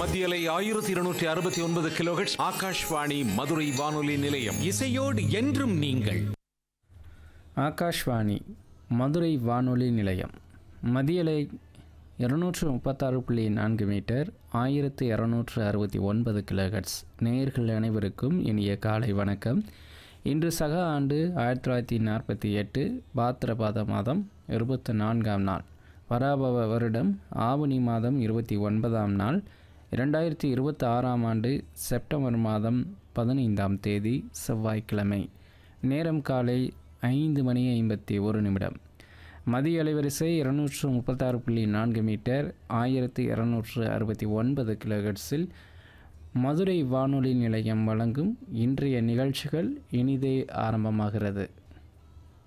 மத்தியலை ஆயிரத்தி இருநூற்றி அறுபத்தி ஒன்பது கிலோஹெட்ஸ் ஆகாஷ்வாணி மதுரை வானொலி நிலையம் இசையோடு என்றும் நீங்கள் ஆகாஷ்வாணி மதுரை வானொலி நிலையம் மதியலை இருநூற்று முப்பத்தாறு புள்ளி நான்கு மீட்டர் ஆயிரத்து இரநூற்று அறுபத்தி ஒன்பது கிலோஹெட்ஸ் நேயர்கள் அனைவருக்கும் இனிய காலை வணக்கம் இன்று சக ஆண்டு ஆயிரத்தி தொள்ளாயிரத்தி நாற்பத்தி எட்டு பாத்திரபாத மாதம் இருபத்தி நான்காம் நாள் பராபவ வருடம் ஆவணி மாதம் இருபத்தி ஒன்பதாம் நாள் இரண்டாயிரத்தி இருபத்தி ஆறாம் ஆண்டு செப்டம்பர் மாதம் பதினைந்தாம் தேதி செவ்வாய்க்கிழமை நேரம் காலை ஐந்து மணி ஐம்பத்தி ஒரு நிமிடம் மதிய அலைவரிசை இருநூற்று முப்பத்தாறு புள்ளி நான்கு மீட்டர் ஆயிரத்தி இரநூற்று அறுபத்தி ஒன்பது கிலோஹெர்ட்ஸில் மதுரை வானொலி நிலையம் வழங்கும் இன்றைய நிகழ்ச்சிகள் இனிதே ஆரம்பமாகிறது